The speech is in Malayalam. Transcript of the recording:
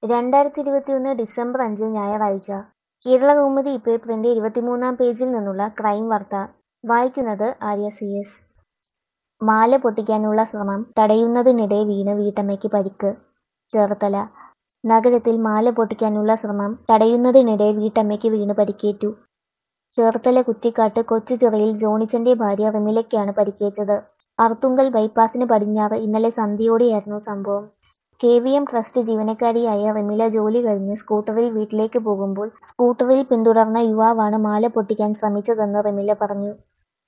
രണ്ടായിരത്തി ഇരുപത്തിയൊന്ന് ഡിസംബർ അഞ്ച് ഞായറാഴ്ച കേരളകൗമുദി പേപ്പറിന്റെ ഇരുപത്തിമൂന്നാം പേജിൽ നിന്നുള്ള ക്രൈം വാർത്ത വായിക്കുന്നത് ആര്യ സി എസ് മാല പൊട്ടിക്കാനുള്ള ശ്രമം തടയുന്നതിനിടെ വീണ് വീട്ടമ്മയ്ക്ക് പരിക്ക് ചേർത്തല നഗരത്തിൽ മാല പൊട്ടിക്കാനുള്ള ശ്രമം തടയുന്നതിനിടെ വീട്ടമ്മയ്ക്ക് വീണ് പരിക്കേറ്റു ചേർത്തല കുറ്റിക്കാട്ട് കൊച്ചുചിറയിൽ ജോണിച്ചന്റെ ഭാര്യ റിമിലയ്ക്കാണ് പരിക്കേറ്റത് അർത്തുങ്കൽ ബൈപ്പാസിന് പടിഞ്ഞാറ് ഇന്നലെ സന്ധ്യയോടെയായിരുന്നു സംഭവം കെ വി എം ട്രസ്റ്റ് ജീവനക്കാരിയായ റിമില ജോലി കഴിഞ്ഞ് സ്കൂട്ടറിൽ വീട്ടിലേക്ക് പോകുമ്പോൾ സ്കൂട്ടറിൽ പിന്തുടർന്ന യുവാവാണ് മാല പൊട്ടിക്കാൻ ശ്രമിച്ചതെന്ന് റിമില പറഞ്ഞു